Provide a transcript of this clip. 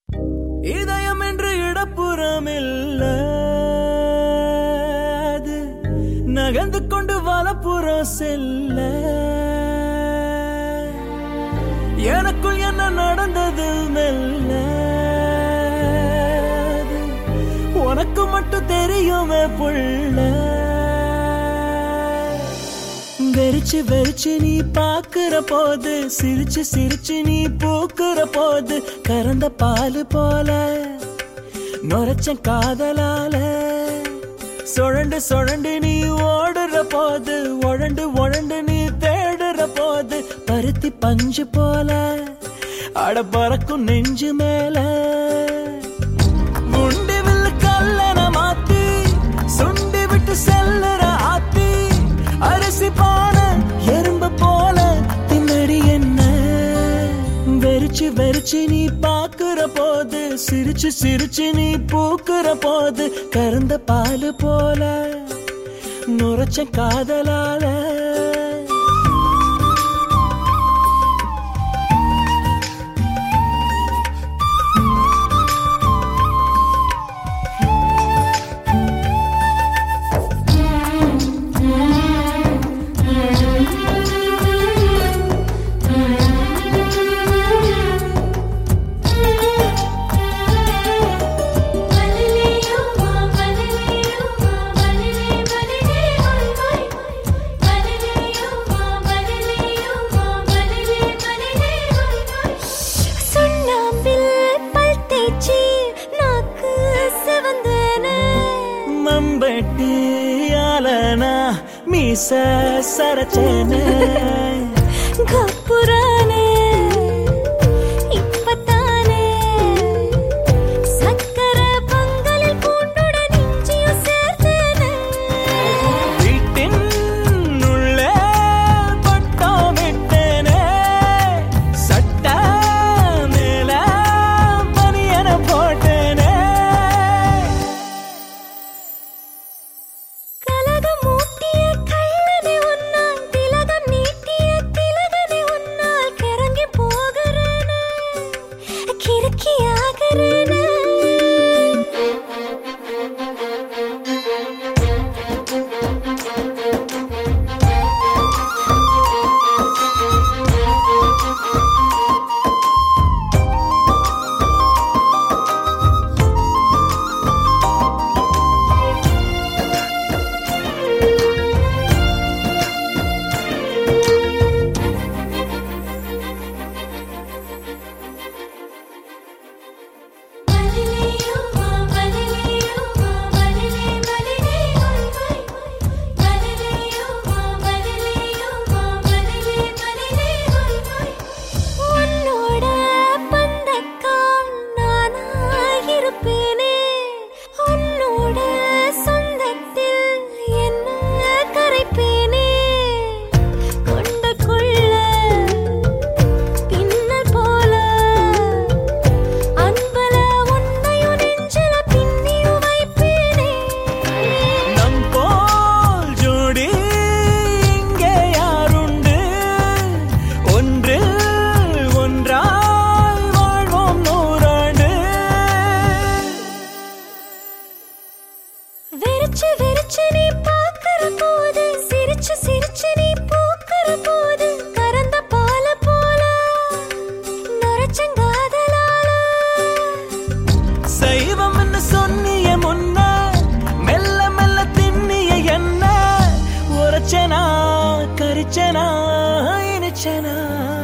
இதயம் என்று இடப்புறம் இல்ல அது நகர்ந்து கொண்டு வலப்புறம் செல்ல எனக்குள் என்ன நடந்தது மெல்ல அது உனக்கு மட்டும் தெரியுமே புள்ள வெறிச்சு வெறிச்சு நீ பாக்குற போது சிரிச்சு சிரிச்சு நீ பூக்குற போது கறந்த பால் போல நுரைச்ச காதலால சுழண்டு சுழண்டு நீ ஓடுற போது உழண்டு உழண்டு நீ தேடுற போது பருத்தி பஞ்சு போல அட பறக்கும் நெஞ்சு மேல குண்டு வில்லு கல்லன மாத்தி சுண்டி விட்டு செல்லுற ஆத்தி அரிசி பான எறும்பு போல தின்னடி என்ன வெறிச்சு வெறிச்சு நீ பாக்குற போது சிரிச்சு சிரிச்சு நீ பூக்குற போது கறந்த பால் போல நுரைச்ச காதலால மம்பட்டி ஆலனா மீச சரச்சேனே கப்புரானே இப்பத்தானே சக்கர பொங்கலில் பூண்டுடன் இஞ்சியும் சேர்த்தேனே வீட்டின் உள்ளே பட்டம் விட்டேனே சட்ட மேல பனியன போட்டேனே கலகம் மூட்டிய கள்ளனை உன்னால் திலகம் நீட்டிய திலகனை உன்னால் கிறங்கி போகிறேனே கிறுக்கி ஆகிறேனே உன்னோட பந்தக்கால் நானாயிருப்பேனே உன்னோட சொந்தத்தில் என்ன கரைப்பேனே கொண்டக்குள்ள பின்னல் போல அன்பல உன்னையும் நெஞ்சில பின்னியும் வைப்பேனே நம் போல் ஜோடி இங்கே யாருண்டு ஒன்றில் ஒன்றாய் வாழ்வோம் நூறாண்டு வெறிச்சு வெறிச்சு நீ பாக்குற போது சிரிச்சு சிரிச்சு நீ பூக்குற போது கறந்த பால போல நுரைச்சங்காதலால சைவம்னு சொன்னிய முன்ன மெல்ல மெல்ல திண்ணிய என்ன உரைச்சனா கரிச்சனா இனிச்சனா